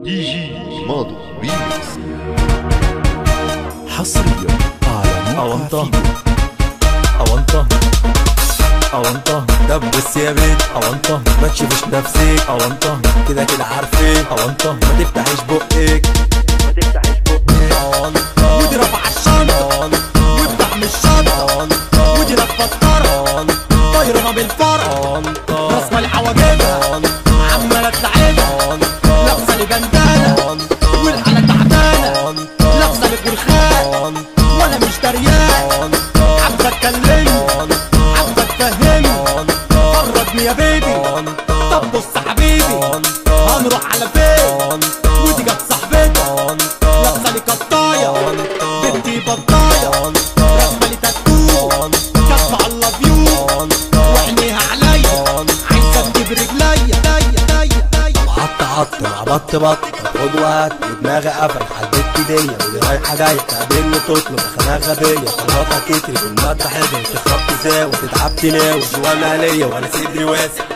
دي جي ماضو ريميكس حصريا على موقع أونطة. فيديو أونطة أونطة دبس يا بيت أونطة ما تشوفش نفسك أونطة كده كده عارفين أونطة ما تفتحش بقك ما تفتحش بقك أونطة ودي رفع الشنطة وافتح من الشنطة ودي لفة طرة طايرة ما بالفرق راس مال حواجبها عمالة تلعبها لابسة لي بندانة والحالة تعبانة لابسة لي برخان وانا مش دريان عاوزة اتكلمني عاوزة تفهمني فرجني يا بيبي طب بص حبيبي هنروح على فين ودي جت صاحبتها لابسة لي قطاية بنتي بطاية رسمة لي تاتو كاتبة على فيو وعينيها عليا عايزة تجيب رجليا عط عط عبط بط خد وقت دماغي قفل حددت ايديا واللي رايحه جايه تقابلني تطلب خناقه غبيه طلعتها كتري بالمادة حلوه تخرب تزاوي وتتعب تناوي جوا ماليه وانا صدري واسع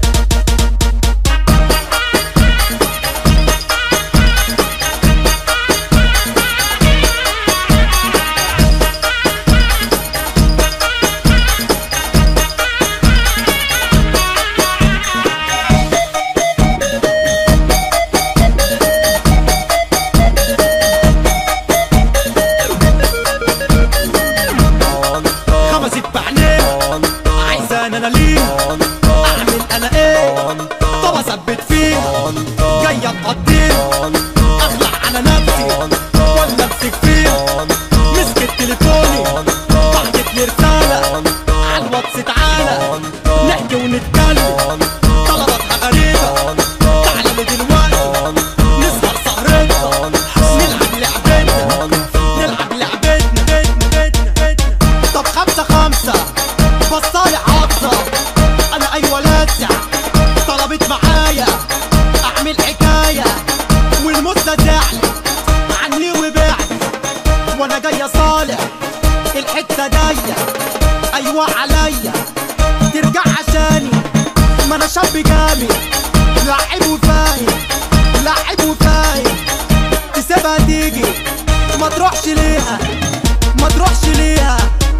خمست بعينيها عايزان انا ليه اعمل انا ايه طب اثبت فيها جايه تقضيها اخلع على نفسي ولا امسك فيها مسكت تليفوني بعتت لي رساله على الواتس تعالى نحكي ونتكلم طلباتها غريبه تعالى لي دلوقتي نسهر سهرتنا نلعب لعبتنا نلعب لعبتنا طب خمسة خمسة بصالي عطسة أنا أيوة لاسع طلبت معايا أعمل حكاية والمدة زعلت عني وبعد وأنا جاي صالح الحتة داية أيوة عليا ترجع عشاني ما أنا شاب جامد لاعب وفاهم لاعب وفاهم تسيبها تيجي ما تروحش ليها ما تروحش ليها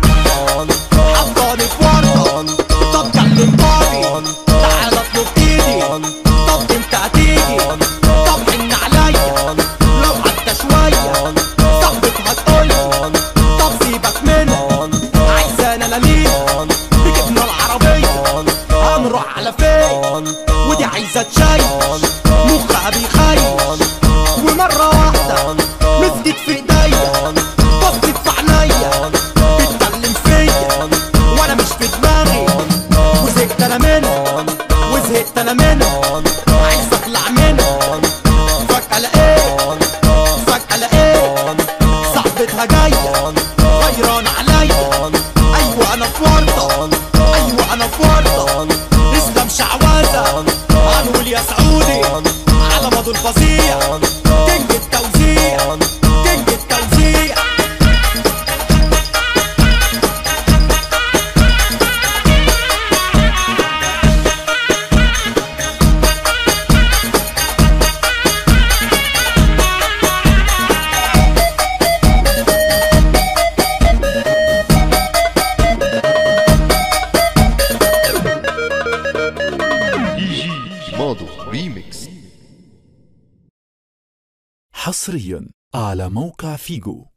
حطاني في ورطة طب كلم بابي تعال اطلب ايدي طب انت هتيجي طب حن عليا لو حتى شوية صاحبك هتقولي طب سيبك منها عايزانا انا ليه ركبنا العربية هنروح على فين ودي عايزة تشيش مخها بيخيش ومرة واحدة مسكت في ايديا بصت في عينيا بتكلم فيا وانا مش في دماغي وزهقت انا منها وزهقت انا منها عايز اطلع منها فجأة لقيت فجأة لقيت صاحبتها جاية غيران عليا ايوه انا في ورطة ايوه انا في ورطة اسلام شعوذة هنقول يا سعودي على ماضي الفظيع كينج التوزيع كينج التوزيع دي جي ماضو ريميكس حصريا على موقع فيجو